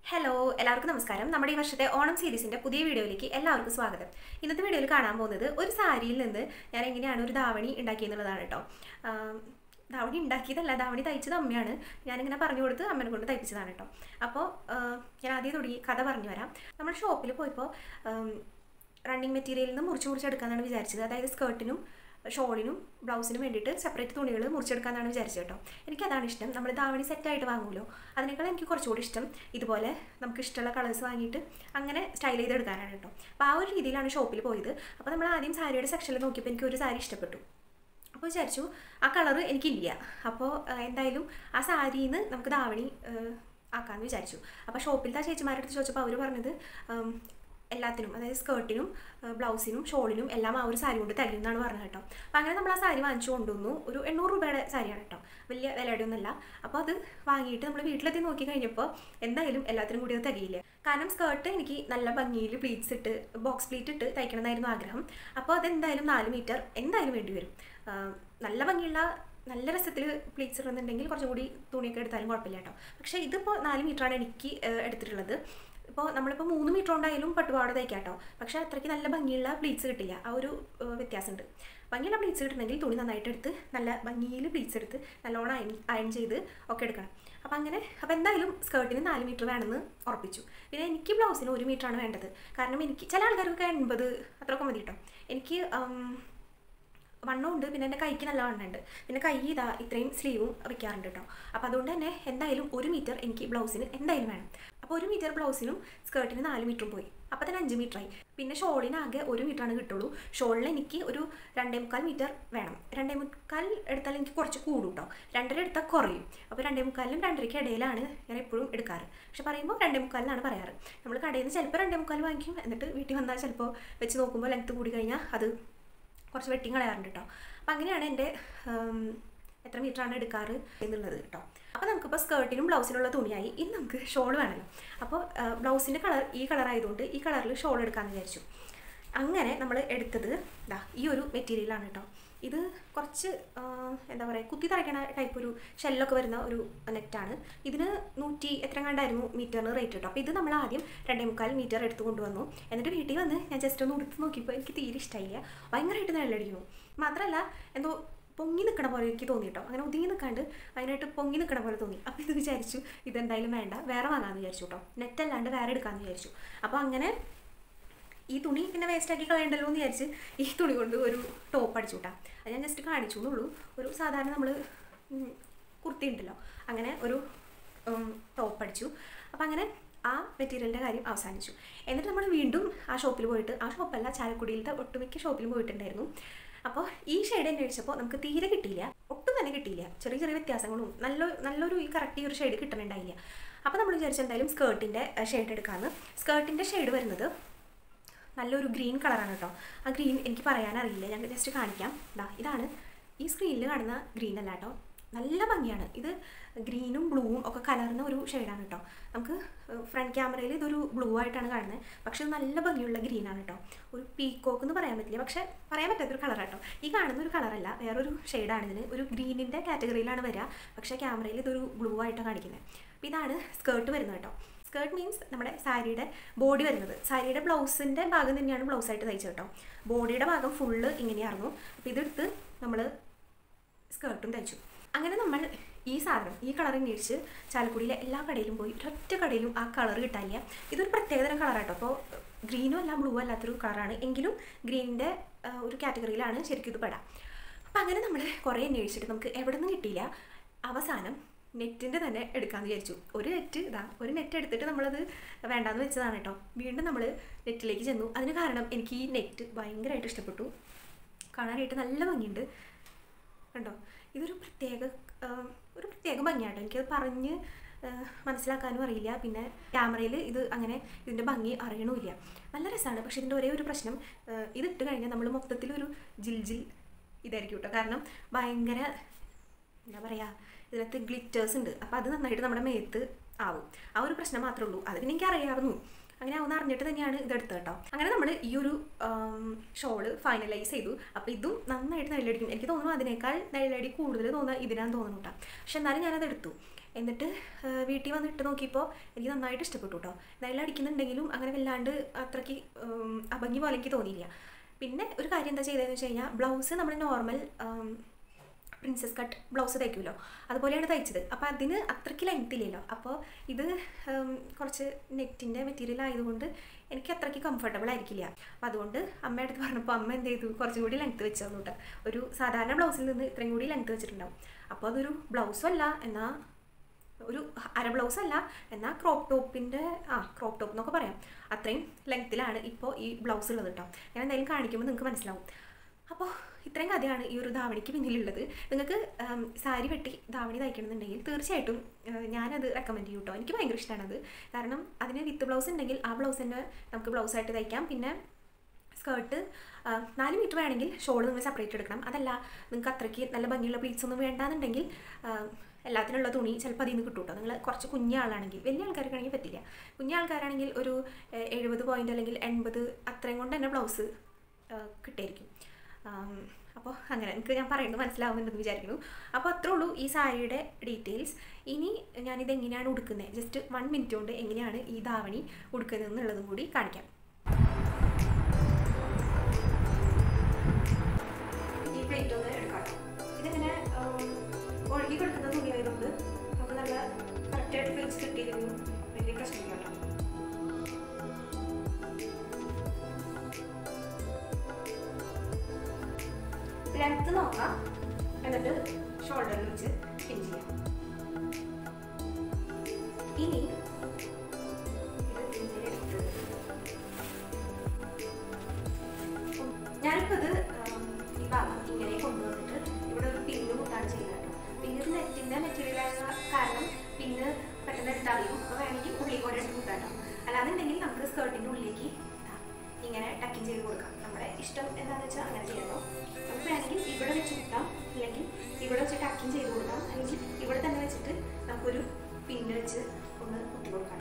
hello എല്ലാവർക്കും നമസ്കാരം നമ്മുടെ ഈ വർഷത്തെ ഓണം സീരീസിന്റെ പുതിയ വീഡിയോയിലേക്ക് എല്ലാവർക്കും സ്വാഗതം ഇന്നത്തെ വീഡിയോയിൽ കാണാൻ പോകുന്നത് ഒരു സാരിയിൽ നിന്ന് ഞാൻ എങ്ങനെയാണ് ഒരു ധാവണി ഉണ്ടാക്കിയെന്നുള്ളതാണ് കേട്ടോ ആം, ധാവണി ഉണ്ടാക്കിയതല്ല ധാവണി തയ്ച്ചത് അമ്മയാണ് ഞാനിങ്ങനെ പറഞ്ഞു കൊടുത്ത് അമ്മനെ കൊണ്ട് തയ്പ്പിച്ചതാണ് കേട്ടോ അപ്പോൾ ഞാൻ ആദ്യം തുടങ്ങി കഥ പറഞ്ഞു വരാം നമ്മൾ ഷോപ്പിൽ പോയപ്പോൾ റണ്ണിങ് മെറ്റീരിയലിൽ നിന്ന് മുറിച്ച് മുറിച്ചെടുക്കാനാണ് വിചാരിച്ചത് അതായത് സ്കേർട്ടിനും ഷോളിനും ബ്ലൗസിനും വേണ്ടിയിട്ട് സെപ്പറേറ്റ് തുണികൾ മുറിച്ചെടുക്കാനാണ് വിചാരിച്ചത് കേട്ടോ എനിക്കതാണ് ഇഷ്ടം നമ്മൾ ധാവണി സെറ്റായിട്ട് വാങ്ങുമല്ലോ അതിനേക്കാൾ എനിക്ക് കുറച്ചുകൂടി ഇഷ്ടം ഇതുപോലെ നമുക്ക് ഇഷ്ടമുള്ള കളേഴ്സ് വാങ്ങിയിട്ട് അങ്ങനെ സ്റ്റൈൽ ചെയ്തെടുക്കാനാണ് കേട്ടോ അപ്പോൾ ആ ഒരു രീതിയിലാണ് ഷോപ്പിൽ പോയത് അപ്പോൾ നമ്മൾ ആദ്യം സാരിയുടെ സെക്ഷനിൽ നോക്കിയപ്പോൾ എനിക്ക് ഒരു സാരി ഇഷ്ടപ്പെട്ടു അപ്പോൾ വിചാരിച്ചു ആ കളറ് എനിക്കില്ല അപ്പോൾ ആ, എന്തായാലും ആ സാരിയിൽ നിന്ന് നമുക്ക് ധാവണി ആ, ആക്കാമെന്ന് വിചാരിച്ചു അപ്പോൾ ഷോപ്പിലത്തെ ആ ചേച്ചിമാരുടെ അടുത്ത് ചോദിച്ചപ്പോൾ അവർ പറഞ്ഞത് ഉം, എല്ലാത്തിനും അതായത് സ്കേർട്ടിനും ബ്ലൗസിനും ഷോളിനും എല്ലാം ആ ഒരു സാരി കൊണ്ട് തികയും എന്നാണ് പറഞ്ഞത് കേട്ടോ അപ്പോൾ അങ്ങനെ നമ്മൾ ആ സാരി വാങ്ങിച്ചു കൊണ്ടുവന്നു ഒരു എണ്ണൂറ് രൂപയുടെ സാരിയാണ് കേട്ടോ വലിയ വിലയുടെ ഒന്നുമല്ല അപ്പോൾ അത് വാങ്ങിയിട്ട് നമ്മൾ വീട്ടിലെത്തി നോക്കി കഴിഞ്ഞപ്പോൾ എന്തായാലും എല്ലാത്തിനും കൂടി അത് തികയില്ല കാരണം സ്കേർട്ട് എനിക്ക് നല്ല ഭംഗിയിൽ പ്ലീറ്റ്സ് ഇട്ട് ബോക്സ് പ്ലീറ്റ് ഇട്ട് തയ്ക്കണമെന്നായിരുന്നു ആഗ്രഹം അപ്പോൾ അതെന്തായാലും നാല് മീറ്റർ എന്തായാലും വേണ്ടി വരും ആ, നല്ല ഭംഗിയുള്ള നല്ല രസത്തിൽ പ്ലീറ്റ്സ് ഇടുന്നുണ്ടെങ്കിൽ കുറച്ചും കൂടി തുണിയൊക്കെ എടുത്താലും കുഴപ്പമില്ല കേട്ടോ പക്ഷേ ഇതിപ്പോൾ നാല് മീറ്ററാണ് എനിക്ക് ആ, എടുത്തിട്ടുള്ളത് ഇപ്പോൾ നമ്മളിപ്പോൾ മൂന്ന് മീറ്റർ ഉണ്ടായാലും പട്ടുപാവാട തയ്ക്കാം കേട്ടോ പക്ഷേ അത്രയ്ക്ക് നല്ല ഭംഗിയുള്ള പ്ലീറ്റ്സ് കിട്ടില്ല ആ ഒരു ആ, വ്യത്യാസമുണ്ട് ഭംഗിയുള്ള പ്ലീറ്റ്സ് കിട്ടണമെങ്കിൽ തുണി നന്നായിട്ട് എടുത്ത് നല്ല ഭംഗിയിൽ പ്ലീറ്റ്സ് എടുത്ത് നല്ലോണം അയൺ അയൺ ചെയ്ത് ഒക്കെ എടുക്കണം അപ്പം അങ്ങനെ അപ്പം എന്തായാലും സ്കേർട്ടിന് നാല് മീറ്റർ വേണമെന്ന് ഉറപ്പിച്ചു പിന്നെ എനിക്ക് ബ്ലൗസിന് ഒരു മീറ്ററാണ് വേണ്ടത് കാരണം എനിക്ക് ചില ആൾക്കാർക്കൊക്കെ എൺപത് അത്രയൊക്കെ മതി കേട്ടോ എനിക്ക് ഉം, വണ്ണമുണ്ട് പിന്നെ എൻ്റെ കൈക്ക് നല്ല വണ്ണമുണ്ട് പിന്നെ കൈ ഇതാ ഇത്രയും സ്ലീവും വയ്ക്കാറുണ്ട് കേട്ടോ അപ്പോൾ അതുകൊണ്ട് തന്നെ എന്തായാലും ഒരു മീറ്റർ എനിക്ക് ബ്ലൗസിന് എന്തായാലും വേണം അപ്പോൾ ഒരു മീറ്റർ ബ്ലൗസിനും സ്കേർട്ടിന് നാല് മീറ്ററും പോയി അപ്പോൾ തന്നെ അഞ്ച് മീറ്ററായി പിന്നെ ഷോളിനാകെ ഒരു മീറ്ററാണ് കിട്ടുള്ളൂ ഷോളിന് എനിക്ക് ഒരു രണ്ടേ മുക്കാൽ മീറ്റർ വേണം രണ്ടേ മുക്കാൽ എടുത്താൽ എനിക്ക് കുറച്ച് കൂടും കേട്ടോ രണ്ടര എടുത്താൽ കുറയും അപ്പോൾ രണ്ടേ മുക്കാലിനും രണ്ടരയ്ക്ക് ഇടയിലാണ് ഞാൻ എപ്പോഴും എടുക്കാറ് പക്ഷെ പറയുമ്പോൾ രണ്ടേ മുക്കാലിനാണ് പറയാറ് നമ്മൾ കടയിൽ നിന്ന് ചിലപ്പോൾ രണ്ടേ മുക്കാൽ വാങ്ങിക്കും എന്നിട്ട് വീട്ടിൽ വന്നാൽ ചിലപ്പോൾ വെച്ച് നോക്കുമ്പോൾ ലെങ്ത്ത് കൂടി കഴിഞ്ഞാൽ അത് കുറച്ച് വെട്ടിങ് കളയാറുണ്ട് കേട്ടോ അപ്പം അങ്ങനെയാണ് എൻ്റെ ഉം, എത്ര മീറ്ററാണ് എടുക്കാറ് എന്നുള്ളത് കേട്ടോ അപ്പോൾ നമുക്കിപ്പോൾ സ്കേർട്ടിനും ബ്ലൗസിനുള്ള തുണിയായി ഇനി നമുക്ക് ഷോൾ വേണമല്ലോ അപ്പോൾ ബ്ലൗസിൻ്റെ കളർ ഈ കളർ ആയതുകൊണ്ട് ഈ കളറിൽ ഷോൾ എടുക്കാമെന്ന് വിചാരിച്ചു അങ്ങനെ നമ്മൾ എടുത്തത് ഇതാ ഈ ഒരു മെറ്റീരിയലാണ് കേട്ടോ ഇത് കുറച്ച് ആ, എന്താ പറയുക കുത്തി തറയ്ക്കണ ടൈപ്പ് ഒരു ഷെല്ലൊക്കെ വരുന്ന ഒരു നെറ്റാണ് ഇതിന് നൂറ്റി എത്ര കണ്ടായിരുന്നു മീറ്ററിന് റേറ്റ് കേട്ടോ അപ്പോൾ ഇത് നമ്മൾ ആദ്യം രണ്ടേ മുക്കാൽ മീറ്റർ എടുത്ത് കൊണ്ടുവന്നു എന്നിട്ട് വീട്ടിൽ വന്ന് ഞാൻ ജസ്റ്റ് ഒന്ന് ഉടുത്ത് നോക്കിയപ്പോൾ എനിക്ക് തീരെ ഇഷ്ടമായില്ല ഭയങ്കരമായിട്ട് നിഴലടിക്കുന്നു മാത്രമല്ല എന്തോ പൊങ്ങി നിൽക്കണ പോലെ എനിക്ക് തോന്നി കേട്ടോ അങ്ങനെ ഒതുങ്ങി നിൽക്കാണ്ട് അതിനായിട്ട് പൊങ്ങി നിൽക്കണ പോലെ തോന്നി അപ്പോൾ ഇത് വിചാരിച്ചു ഇതെന്തായാലും വേണ്ട വേറെ വാങ്ങാമെന്ന് വിചാരിച്ചു കേട്ടോ നെറ്റ് അല്ലാണ്ട് വേറെ എടുക്കാമെന്ന് വിചാരിച്ചു അപ്പോൾ അങ്ങനെ ഈ തുണി പിന്നെ വേസ്റ്റ് ആക്കി കളയണ്ടല്ലോ എന്ന് വിചാരിച്ച് ഈ തുണി കൊണ്ട് ഒരു ടോപ്പ് അടിച്ചു വിട്ടാ അത് ഞാൻ ജസ്റ്റ് കാണിച്ചു എന്നുള്ളൂ ഒരു സാധാരണ നമ്മൾ കുർത്തി ഉണ്ടല്ലോ അങ്ങനെ ഒരു ടോപ്പ് അടിച്ചു അപ്പം അങ്ങനെ ആ മെറ്റീരിയലിൻ്റെ കാര്യം അവസാനിച്ചു എന്നിട്ട് നമ്മൾ വീണ്ടും ആ ഷോപ്പിൽ പോയിട്ട് ആ ഷോപ്പല്ല ചാലക്കുടിയിലത്തെ ഒട്ടുമിക്ക ഷോപ്പിലും പോയിട്ടുണ്ടായിരുന്നു അപ്പോൾ ഈ ഷെയ്ഡ് അന്വേഷിച്ചപ്പോൾ നമുക്ക് തീരെ കിട്ടിയില്ല ഒട്ടും തന്നെ കിട്ടിയില്ല ചെറിയ ചെറിയ വ്യത്യാസങ്ങളും നല്ല നല്ലൊരു ഈ കറക്റ്റ് ഈ ഒരു ഷെയ്ഡ് കിട്ടണുണ്ടായില്ല അപ്പോൾ നമ്മൾ വിചാരിച്ചു എന്തായാലും സ്കേർട്ടിൻ്റെ ഷെയ്ഡ് എടുക്കാമെന്ന് സ്കേർട്ടിൻ്റെ ഷെയ്ഡ് വരുന്നത് നല്ലൊരു ഗ്രീൻ കളറാണ് കേട്ടോ ആ ഗ്രീൻ എനിക്ക് പറയാനറിയില്ല ഞാൻ ജസ്റ്റ് കാണിക്കാം ദാ ഇതാണ് ഈ സ്ക്രീനിൽ കാണുന്ന ഗ്രീൻ അല്ല കേട്ടോ നല്ല ഭംഗിയാണ് ഇത് ഗ്രീനും ബ്ലൂവും ഒക്കെ കലർന്ന ഒരു ഷെയ്ഡാണ് കേട്ടോ നമുക്ക് ഫ്രണ്ട് ക്യാമറയിൽ ഇതൊരു ബ്ലൂ ആയിട്ടാണ് കാണുന്നത് പക്ഷെ ഇത് നല്ല ഭംഗിയുള്ള ഗ്രീനാണ് കേട്ടോ ഒരു പീക്കോക്ക് എന്ന് പറയാൻ പറ്റില്ല പക്ഷെ പറയാൻ പറ്റാത്തൊരു കളർ കേട്ടോ ഈ കാണുന്ന ഒരു കളറല്ല വേറൊരു ഷെയ്ഡാണ് ഇതിന് ഒരു ഗ്രീനിൻ്റെ കാറ്റഗറിയിലാണ് വരിക പക്ഷേ ക്യാമറയിൽ ഇതൊരു ബ്ലൂ ആയിട്ടാണ് കാണിക്കുന്നത് അപ്പോൾ ഇതാണ് സ്കേർട്ട് വരുന്നത് കേട്ടോ സ്കേർട്ട് മീൻസ് നമ്മുടെ സാരിയുടെ ബോഡി വരുന്നത് സാരിയുടെ ബ്ലൗസിൻ്റെ ഭാഗം തന്നെയാണ് ബ്ലൗസായിട്ട് തയ്ച്ചത് കേട്ടോ ബോഡിയുടെ ഭാഗം ഫുള്ള് ഇങ്ങനെയായിരുന്നു അപ്പോൾ ഇതെടുത്ത് നമ്മൾ സ്കേർട്ടും തയ്ച്ചു അങ്ങനെ നമ്മൾ ഈ സാധനം ഈ കളർ അന്വേഷിച്ച് ചാലക്കുടിയിലെ എല്ലാ കടയിലും പോയി ഒരൊറ്റ കടയിലും ആ കളർ കിട്ടാനില്ല ഇതൊരു പ്രത്യേകതരം കളറാട്ടോ അപ്പോൾ ഗ്രീനും അല്ല ബ്ലൂ അല്ലാത്തൊരു കളറാണ് എങ്കിലും ഗ്രീനിൻ്റെ ഒരു കാറ്റഗറിയിലാണ് ശരിക്കും ഇത് പെടാം അപ്പം അങ്ങനെ നമ്മൾ കുറേ അന്വേഷിച്ചിട്ട് നമുക്ക് എവിടെ നിന്നും കിട്ടിയില്ല അവസാനം നെറ്റിൻ്റെ തന്നെ എടുക്കാമെന്ന് വിചാരിച്ചു ഒരു നെറ്റ് ഇതാ ഒരു നെറ്റ് എടുത്തിട്ട് നമ്മളത് വേണ്ടാന്ന് വെച്ചതാണ് കേട്ടോ വീണ്ടും നമ്മൾ നെറ്റിലേക്ക് ചെന്നു അതിന് കാരണം എനിക്ക് ഈ നെറ്റ് ഭയങ്കരമായിട്ട് ഇഷ്ടപ്പെട്ടു കാണാനായിട്ട് നല്ല ഭംഗിയുണ്ട് കണ്ടോ ഇതൊരു പ്രത്യേക ആ, ഒരു പ്രത്യേക ഭംഗിയാട്ടോ എനിക്കത് പറഞ്ഞ് ആ, മനസ്സിലാക്കാനും അറിയില്ല പിന്നെ ക്യാമറയിൽ ഇത് അങ്ങനെ ഇതിൻ്റെ ഭംഗി അറിയണമില്ല നല്ല രസമാണ് പക്ഷേ ഇതിൻ്റെ ഒരേ ഒരു പ്രശ്നം ആ, ഇതിട്ട് കഴിഞ്ഞാൽ നമ്മൾ മൊത്തത്തിലൊരു ജിൽ ജിൽ ഇതായിരിക്കും കേട്ടോ കാരണം ഭയങ്കര എന്താ പറയുക ഇതിനകത്ത് ഗ്ലിറ്റേഴ്സ് ഉണ്ട് അപ്പോൾ അത് നന്നായിട്ട് നമ്മുടെ മേത്ത് ആവും ആ ഒരു പ്രശ്നം മാത്രമേ ഉള്ളൂ അത് പിന്നെ എനിക്ക് അറിയാമായിരുന്നു അങ്ങനെ ആവുന്ന അറിഞ്ഞിട്ട് തന്നെയാണ് ഇതെടുത്തത് കേട്ടോ അങ്ങനെ നമ്മൾ ഈ ഒരു ഷോള് ഫൈനലൈസ് ചെയ്തു അപ്പോൾ ഇതും നന്നായിട്ട് നെല്ലടിക്കും എനിക്ക് തോന്നുന്നു അതിനേക്കാൾ നെല്ലടി കൂടുതൽ തോന്നുക ഇതിനാന്ന് തോന്നുന്നു കേട്ടോ പക്ഷെ എന്നാലും ഞാനത് എടുത്തു എന്നിട്ട് ആ, വീട്ടിൽ വന്നിട്ട് നോക്കിയപ്പോൾ എനിക്ക് നന്നായിട്ട് ഇഷ്ടപ്പെട്ടു കേട്ടോ എന്തായാലും അടിക്കുന്നുണ്ടെങ്കിലും അങ്ങനെ വല്ലാണ്ട് അത്രയ്ക്ക് ഉം, അഭംഗി പോലെ എനിക്ക് തോന്നിയില്ല പിന്നെ ഒരു കാര്യം എന്താ ചെയ്തതെന്ന് വെച്ച് കഴിഞ്ഞാൽ ബ്ലൗസ് നമ്മൾ നോർമൽ പ്രിൻസസ് കട്ട് ബ്ലൗസ് തയ്ക്കുമല്ലോ അതുപോലെയാണ് തയ്ച്ചത് അപ്പോൾ അതിന് അത്രയ്ക്ക് ലെങ്ത് ഇല്ലല്ലോ അപ്പോൾ ഇത് ഉം, കുറച്ച് നെറ്റിൻ്റെ മെറ്റീരിയൽ ആയതുകൊണ്ട് എനിക്ക് അത്രയ്ക്ക് കംഫർട്ടബിൾ ആയിരിക്കില്ല അപ്പം അതുകൊണ്ട് അമ്മയുടെ അടുത്ത് പറഞ്ഞപ്പോൾ അമ്മ എന്ത് ചെയ്തു കുറച്ചും കൂടി ലെങ്ത് വെച്ച് തന്നു കേട്ടോ ഒരു സാധാരണ ബ്ലൗസിൽ നിന്ന് ഇത്രയും കൂടി ലെങ്ത് വെച്ചിട്ടുണ്ടാവും അപ്പോൾ അതൊരു ബ്ലൗസും അല്ല എന്നാൽ ഒരു അര ബ്ലൗസ് അല്ല എന്നാൽ ക്രോപ്പ് ടോപ്പിൻ്റെ ആ ക്രോപ്പ് ടോപ്പ് എന്നൊക്കെ പറയാം അത്രയും ലെങ്ത്തിലാണ് ഇപ്പോൾ ഈ ബ്ലൗസ് ഉള്ളത് കേട്ടോ ഞാൻ എന്തായാലും കാണിക്കുമ്പോൾ നിങ്ങൾക്ക് മനസ്സിലാവും അപ്പോൾ ഇത്രയും കഥയാണ് ഈ ഒരു ധാവണിക്ക് പിന്നിലുള്ളത് നിങ്ങൾക്ക് ഉം, സാരി വെട്ടി ധാവണി തയ്ക്കണമെന്നുണ്ടെങ്കിൽ തീർച്ചയായിട്ടും ഉം, ഞാനത് റെക്കമെൻഡ് ചെയ്യും കേട്ടോ എനിക്ക് ഭയങ്കര ഇഷ്ടമാണത് കാരണം അതിന് വിത്ത് ബ്ലൗസ് ഉണ്ടെങ്കിൽ ആ ബ്ലൗസ് തന്നെ നമുക്ക് ബ്ലൗസായിട്ട് തയ്ക്കാം പിന്നെ സ്കേർട്ട് നാല് മീറ്റർ വേണമെങ്കിൽ ഷോൾ നിങ്ങൾ സെപ്പറേറ്റ് എടുക്കണം അതല്ല നിങ്ങൾക്ക് അത്രയ്ക്ക് നല്ല ഭംഗിയുള്ള പ്ലീറ്റ്സ് ഒന്നും വേണ്ടാന്നുണ്ടെങ്കിൽ ആ, എല്ലാത്തിനുള്ള തുണി ചിലപ്പോൾ അതിൽ നിന്ന് കിട്ടും കേട്ടോ നിങ്ങൾ കുറച്ച് കുഞ്ഞ ആളാണെങ്കിൽ വലിയ ആൾക്കാർക്കാണെങ്കിൽ പറ്റില്ല കുഞ്ഞ ആൾക്കാരാണെങ്കിൽ ഒരു എഴുപത് പോയിൻ്റ് അല്ലെങ്കിൽ എൺപത് അത്രയും കൊണ്ട് തന്നെ ബ്ലൗസ് കിട്ടായിരിക്കും അപ്പോൾ അങ്ങനെ എനിക്ക് ഞാൻ പറയുന്നത് മനസ്സിലാവുന്നുണ്ടെന്ന് വിചാരിക്കുന്നു അപ്പോൾ അത്രേ ഉള്ളൂ ഈ സാരിയുടെ ഡീറ്റെയിൽസ് ഇനി ഞാനിത് എങ്ങനെയാണ് ഉടുക്കുന്നത് ജസ്റ്റ് വൺ മിനിറ്റ് കൊണ്ട് എങ്ങനെയാണ് ഈ ധാവണി ഉടുക്കുന്നത് എന്നുള്ളതും കൂടി കാണിക്കാം ഈ പ്ലേറ്റ് ഒന്ന് എടുക്കാം ഇതിങ്ങനെ ഉം, ഒഴുകി കിടക്കുന്ന തുണിയായതുകൊണ്ട് നമുക്ക് നല്ല കറക്റ്റായിട്ട് പ്ലേറ്റ്സ് കിട്ടിയിരുന്നു വലിയ പ്രശ്നമില്ല കേട്ടോ ലെങ്ത് നോക്കാം എന്നിട്ട് ഷോൾഡറിൽ വെച്ച് പിൻ ചെയ്യാം ഇനി ഇത് ഇങ്ങനെ എടുത്ത് ഞാനിപ്പോൾ ഇത് ഉം, ഈ ഭാഗം ഇങ്ങനെ കൊണ്ടുവന്നിട്ട് ഇവിടെ ഒരു പിന്ന് കൂട്ടാണ് ചെയ്യുന്നത് പിന്നെ ഇത് നെറ്റിൻ്റെ മെറ്റീരിയൽ ആയ കാരണം പിന്നെ പെട്ടെന്ന് എടുത്തറിയും അപ്പോൾ വേണമെങ്കിൽ ഉള്ളിൽ കൂടെ എടുത്ത് കൂട്ടാട്ടോ അല്ലാന്നുണ്ടെങ്കിൽ നമുക്ക് സ്കേർട്ടിൻ്റെ ഉള്ളിലേക്ക് ഇതാ, ഇങ്ങനെ ടക്കിങ് ചെയ്ത് കൊടുക്കാം നമ്മുടെ ഇഷ്ടം എന്താണെന്ന് വെച്ചാൽ അങ്ങനെ ചെയ്യാമോ നമുക്ക് വേണമെങ്കിൽ ഇവിടെ വെച്ച് കൂട്ടാം അല്ലെങ്കിൽ ഇവിടെ വെച്ച് ടക്കിങ് ചെയ്ത് കൊടുക്കാം അല്ലെങ്കിൽ ഇവിടെ തന്നെ വെച്ചിട്ട് നമുക്കൊരു പിന്ന് വെച്ച് ഒന്ന് കുത്തി കൊടുക്കാം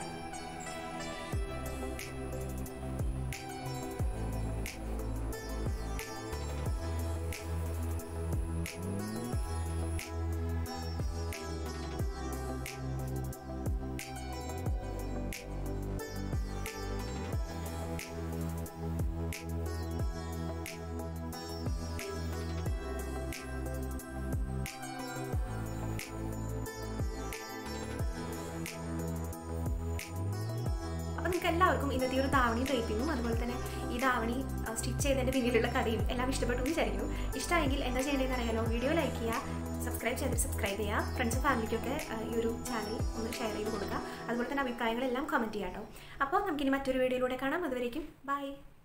അപ്പോൾ നിങ്ങൾക്ക് എല്ലാവർക്കും ഇന്നത്തെ ഈ ഒരു ധാവണി ടൈപ്പിങ്ങും അതുപോലെ തന്നെ ഈ ധാവണി സ്റ്റിച്ച് ചെയ്തതിൻ്റെ പിന്നിലുള്ള കഥയും എല്ലാം ഇഷ്ടപ്പെട്ടു എന്ന് വിചാരിക്കുന്നു ഇഷ്ടമായെങ്കിൽ എന്താ ചെയ്യേണ്ടതെന്ന് അറിയാലോ വീഡിയോ ലൈക്ക് ചെയ്യുക സബ്സ്ക്രൈബ് ചെയ്തിട്ട് സബ്സ്ക്രൈബ് ചെയ്യുക ഫ്രണ്ട്സും ഫാമിലിക്കൊക്കെ ആ, ഈ ഒരു ചാനൽ ഒന്ന് ഷെയർ ചെയ്ത് കൊടുക്കുക അതുപോലെ തന്നെ അഭിപ്രായങ്ങളെല്ലാം കമൻറ്റ് ചെയ്യാം കേട്ടോ അപ്പോൾ നമുക്കിനി മറ്റൊരു വീഡിയോയിലൂടെ കാണാം അതുവരേക്കും ബൈ